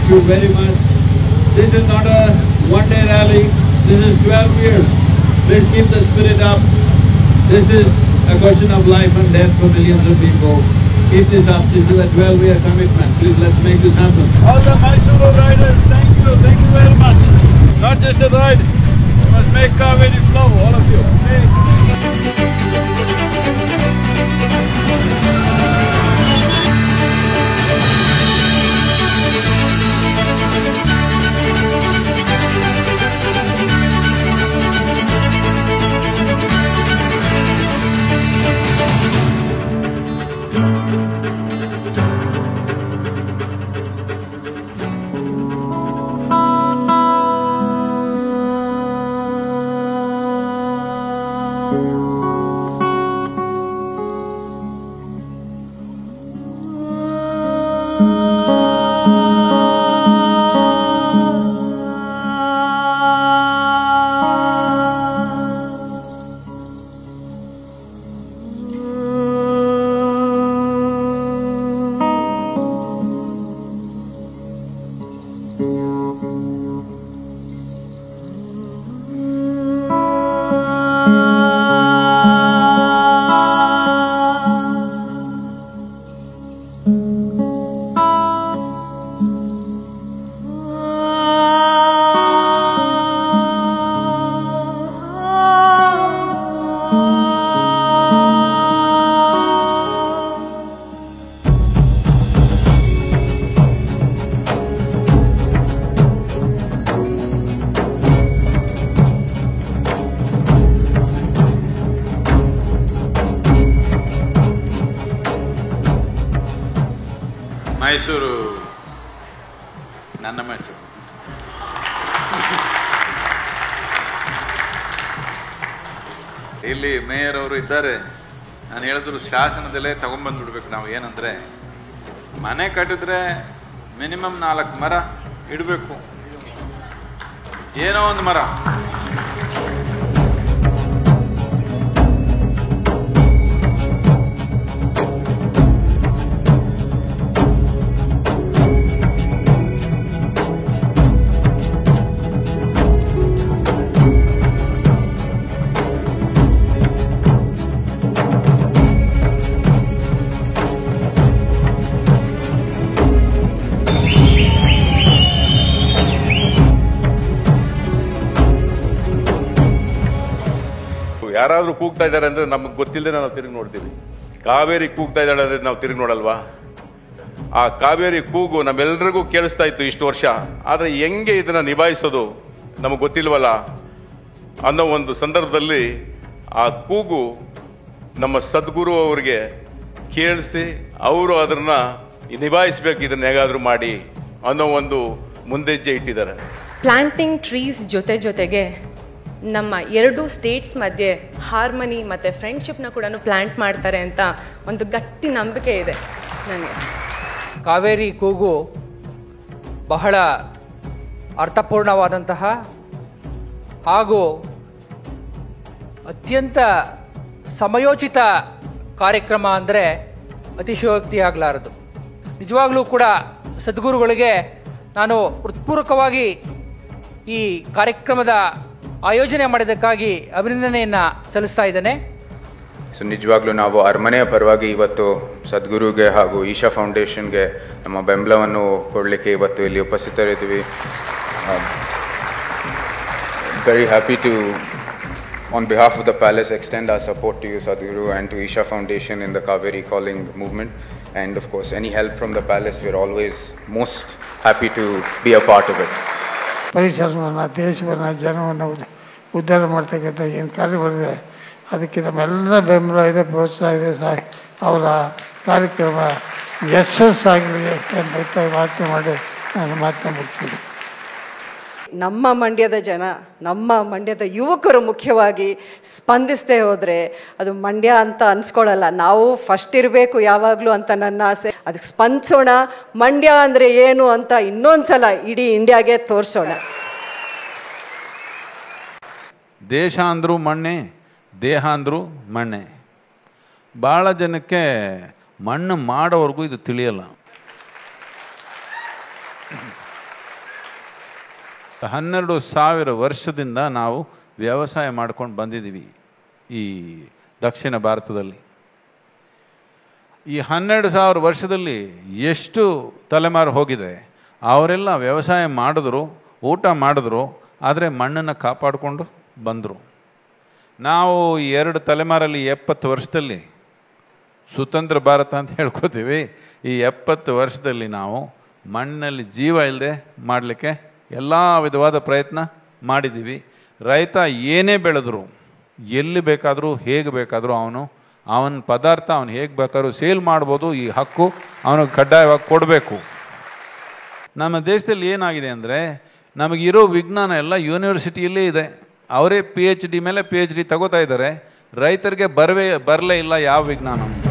you very much. This is not a one-day rally, this is 12 years. Let's keep the spirit up. This is a question of life and death for millions of people. Keep this up, this is a 12-year commitment. Please, let's make this happen. All the Mysuru riders, thank you, thank you very much. Not just a ride, you must make Kaveri flow, all of you. Make- Mysuru ನನ್ನ ಮೈಸೂರು ಇಲ್ಲಿ mayor ಅವರು ಇದ್ದಾರೆ ನಾನು ಹೇಳಿದ್ರು ಶಾಸನದಲ್ಲೇ ತಗೊಂಬಂದ್ಬಿಡ್ಬೇಕು ನಾವು ಏನಂದ್ರೆ ಮನೆ ಕಟ್ಟಿದ್ರೆ ಮಿನಿಮಮ್ ನಾಲ್ಕು ಮರ ಇಡಬೇಕು ಏನೋ ಒಂದು ಮರ ಯಾರಾದ್ರೂ ಕೂಗ್ತಾ ಇದ್ದಾರೆ ಅಂದ್ರೆ ನಮಗೆ ಗೊತ್ತಿಲ್ಲದೆ ನಾವು ತಿರುಗಿ ನೋಡ್ತೀವಿ ಕಾವೇರಿ ಕೂಗ್ತಾ ಇದ್ದಾಳೆ ಅಂದ್ರೆ ನಾವು ತಿರುಗಿ ನೋಡಲ್ವಾ ಆ ಕಾವೇರಿ ಕೂಗು ನಮ್ಮೆಲ್ಲರಿಗೂ ಕೇಳಿಸ್ತಾ ಇತ್ತು ಇಷ್ಟು ವರ್ಷ ಆದ್ರೆ ಹೆಂಗೆ ಇದನ್ನ ನಿಭಾಯಿಸೋದು ನಮಗೆ ಗೊತ್ತಿಲ್ವಲ್ಲ ಅನ್ನೋ ಒಂದು ಸಂದರ್ಭದಲ್ಲಿ ಆ ಕೂಗು ನಮ್ಮ ಸದ್ಗುರು ಅವರಿಗೆ ಕೇಳಿಸಿ ಅವರು ಅದನ್ನ ನಿಭಾಯಿಸ್ಬೇಕು ಇದನ್ನ ಹೇಗಾದ್ರೂ ಮಾಡಿ ಅನ್ನೋ ಒಂದು ಮುಂದೆಜ್ಜೆ ಇಟ್ಟಿದ್ದಾರೆ ಪ್ಲಾಂಟಿಂಗ್ ಟ್ರೀಸ್ ಜೊತೆ ಜೊತೆಗೆ ನಮ್ಮ ಎರಡು ಸ್ಟೇಟ್ಸ್ ಮಧ್ಯೆ ಹಾರ್ಮನಿ ಮತ್ತು ಫ್ರೆಂಡ್ಶಿಪ್ನ ಕೂಡ ಪ್ಲ್ಯಾಂಟ್ ಮಾಡ್ತಾರೆ ಅಂತ ಒಂದು ಗಟ್ಟಿ ನಂಬಿಕೆ ಇದೆ ನನಗೆ ಕಾವೇರಿ ಕೂಗು ಬಹಳ ಅರ್ಥಪೂರ್ಣವಾದಂತಹ ಹಾಗೂ ಅತ್ಯಂತ ಸಮಯೋಚಿತ ಕಾರ್ಯಕ್ರಮ ಅಂದರೆ ಅತಿಶಯೋಕ್ತಿ ಆಗಲಾರದು ನಿಜವಾಗ್ಲೂ ಕೂಡ ಸದ್ಗುರುಗಳಿಗೆ ನಾನು ಹೃತ್ಪೂರ್ವಕವಾಗಿ ಈ ಕಾರ್ಯಕ್ರಮದ ಆಯೋಜನೆ ಮಾಡಿದ್ದಕ್ಕಾಗಿ ಅಭಿನಂದನೆಯನ್ನು ಸಲ್ಲಿಸ್ತಾ ಇದ್ದೇನೆ ಸೊ ನಿಜವಾಗ್ಲೂ ನಾವು ಅರಮನೆಯ ಪರವಾಗಿ ಇವತ್ತು ಸದ್ಗುರುಗೆ ಹಾಗೂ ಈಶಾ ಫೌಂಡೇಶನ್ಗೆ ನಮ್ಮ ಬೆಂಬಲವನ್ನು ಕೊಡಲಿಕ್ಕೆ ಇವತ್ತು ಇಲ್ಲಿ ಉಪಸ್ಥಿತರಿದ್ದೀವಿ very happy to on behalf of the palace extend our support to you Sadhguru and to Isha foundation in the Cauvery calling movement and of course any help from the palace we are always most happy to be a part of it ಪರಿಸರವನ್ನು ದೇಶವನ್ನು ಜನವನ್ನು ಉದ್ದ- ಉದ್ಧಾರ ಮಾಡ್ತಕ್ಕಂಥ ಏನು ಕಾರ್ಯಗಳಿದೆ ಅದಕ್ಕೆ ನಮ್ಮೆಲ್ಲರ ಬೆಂಬಲ ಇದೆ ಪ್ರೋತ್ಸಾಹ ಇದೆ ಸಹ ಅವರ ಕಾರ್ಯಕ್ರಮ ಯಶಸ್ಸಾಗಲಿ ಅಂತ ಮಾತನೆ ಮಾಡಿ ನಾನು ಮಾತನ್ನ ಮುಗಿಸ್ತೀನಿ ನಮ್ಮ ಮಂಡ್ಯದ ಜನ ನಮ್ಮ ಮಂಡ್ಯದ ಯುವಕರು ಮುಖ್ಯವಾಗಿ ಸ್ಪಂದಿಸದೆ ಹೋದರೆ ಅದು ಮಂಡ್ಯ ಅಂತ ಅನ್ಸ್ಕೊಳ್ಳಲ್ಲ ನಾವು ಫಸ್ಟ್ ಇರಬೇಕು ಯಾವಾಗಲೂ ಅಂತ ನನ್ನ ಆಸೆ ಅದಕ್ಕೆ ಸ್ಪಂದಿಸೋಣ ಮಂಡ್ಯ ಅಂದರೆ ಏನು ಅಂತ ಇನ್ನೊಂದ್ಸಲ ಇಡೀ ಇಂಡಿಯಾಗೆ ತೋರಿಸೋಣ ದೇಶ ಅಂದರೂ ಮಣ್ಣೆ ದೇಹ ಅಂದರೂ ಮಣ್ಣೆ ಭಾಳ ಜನಕ್ಕೆ ಮಣ್ಣು ಮಾಡೋವರೆಗೂ ಇದು ತಿಳಿಯಲ್ಲ ಹನ್ನೆರಡು ಸಾವಿರ ವರ್ಷದಿಂದ ನಾವು ವ್ಯವಸಾಯ ಮಾಡ್ಕೊಂಡು ಬಂದಿದ್ದೀವಿ ಈ ದಕ್ಷಿಣ ಭಾರತದಲ್ಲಿ ಈ ಹನ್ನೆರಡು ಸಾವಿರ ವರ್ಷದಲ್ಲಿ ಎಷ್ಟು ತಲೆಮಾರು ಹೋಗಿದೆ ಅವರೆಲ್ಲ ವ್ಯವಸಾಯ ಮಾಡಿದ್ರು ಊಟ ಮಾಡಿದ್ರು ಆದರೆ ಮಣ್ಣನ್ನು ಕಾಪಾಡಿಕೊಂಡು ಬಂದರು ನಾವು ಈ ಎರಡು ತಲೆಮಾರಲ್ಲಿ ಎಪ್ಪತ್ತು ವರ್ಷದಲ್ಲಿ ಸ್ವತಂತ್ರ ಭಾರತ ಅಂತ ಹೇಳ್ಕೊತೀವಿ ಈ ಎಪ್ಪತ್ತು ವರ್ಷದಲ್ಲಿ ನಾವು ಮಣ್ಣಲ್ಲಿ ಜೀವ ಇಲ್ಲದೆ ಮಾಡಲಿಕ್ಕೆ ಎಲ್ಲ ವಿಧವಾದ ಪ್ರಯತ್ನ ಮಾಡಿದ್ದೀವಿ ರೈತ ಏನೇ ಬೆಳೆದ್ರು ಎಲ್ಲಿ ಬೇಕಾದರೂ ಹೇಗೆ ಬೇಕಾದರೂ ಅವನು ಅವನ ಪದಾರ್ಥ ಅವನು ಹೇಗೆ ಬೇಕಾದ್ರೂ ಸೇಲ್ ಮಾಡ್ಬೋದು ಈ ಹಕ್ಕು ಅವನಿಗೆ ಕಡ್ಡಾಯವಾಗಿ ಕೊಡಬೇಕು ನಮ್ಮ ದೇಶದಲ್ಲಿ ಏನಾಗಿದೆ ಅಂದರೆ ನಮಗಿರೋ ವಿಜ್ಞಾನ ಎಲ್ಲ ಯೂನಿವರ್ಸಿಟಿಯಲ್ಲೇ ಇದೆ ಅವರೇ ಪಿ ಎಚ್ ಡಿ ಮೇಲೆ ಪಿ ಎಚ್ ಡಿ ತಗೋತಾ ಇದ್ದಾರೆ ರೈತರಿಗೆ ಬರವೇ ಬರಲೇ ಇಲ್ಲ ಯಾವ ವಿಜ್ಞಾನ